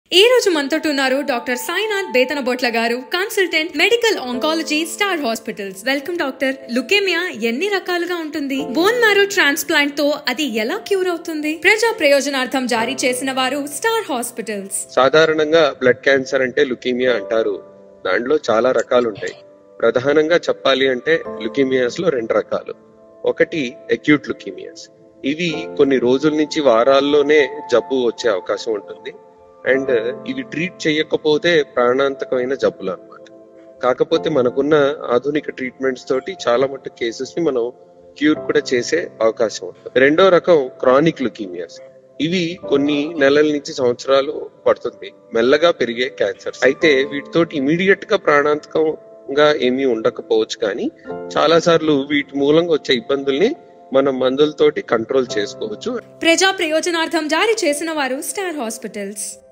ఈ రోజు మనతోటి ఉన్నారు డాక్టర్ సాయినాథ్ బేతనబొట్ల గారు consultant medical oncology star hospitals welcome doctor leukemia ఎన్ని రకాలుగా ఉంటుంది బోన్ మ్యారో ట్రాన్స్ప్లాంట్ తో అది ఎలా క్యూర్ అవుతుంది ప్రజా ప్రయోజనార్థం జారీ చేసిన వారు స్టార్ హాస్పిటల్స్ సాధారణంగా బ్లడ్ క్యాన్సర్ అంటే లుకీమియా అంటారు దాంట్లో చాలా రకాలు ఉంటాయి ప్రధానంగా చెప్పాలి అంటే లుకీమియాస్ లో రెండు రకాలు ఒకటి అక్యూట్ లుకీమియాస్ ఇవి కొన్ని రోజుల నుంచి వారాల్లోనే జబ్బు వచ్చే అవకాశం ఉంటుంది అండ్ ఇవి ట్రీట్ చేయకపోతే ప్రాణాంతకమైన జబ్బులు అన్నమాట కాకపోతే మనకున్న ఆధునిక ట్రీట్మెంట్స్ తోటి చాలా మట్టు కేసెస్ ని మనం క్యూర్ కూడా చేసే అవకాశం ఉంటుంది రెండో రకం క్రానిక్ లుకీమియాస్ ఇవి కొన్ని నెలల నుంచి సంవత్సరాలు పడుతుంది మెల్లగా పెరిగే క్యాన్సర్ అయితే వీటితోటి ఇమీడియట్ గా ప్రాణాంతకంగా ఏమీ ఉండకపోవచ్చు కానీ చాలా సార్లు వీటి మూలంగా వచ్చే ఇబ్బందుల్ని మనం మందులతోటి కంట్రోల్ చేసుకోవచ్చు ప్రజా ప్రయోజనార్థం జారీ చేసిన వారు స్టార్ హాస్పిటల్స్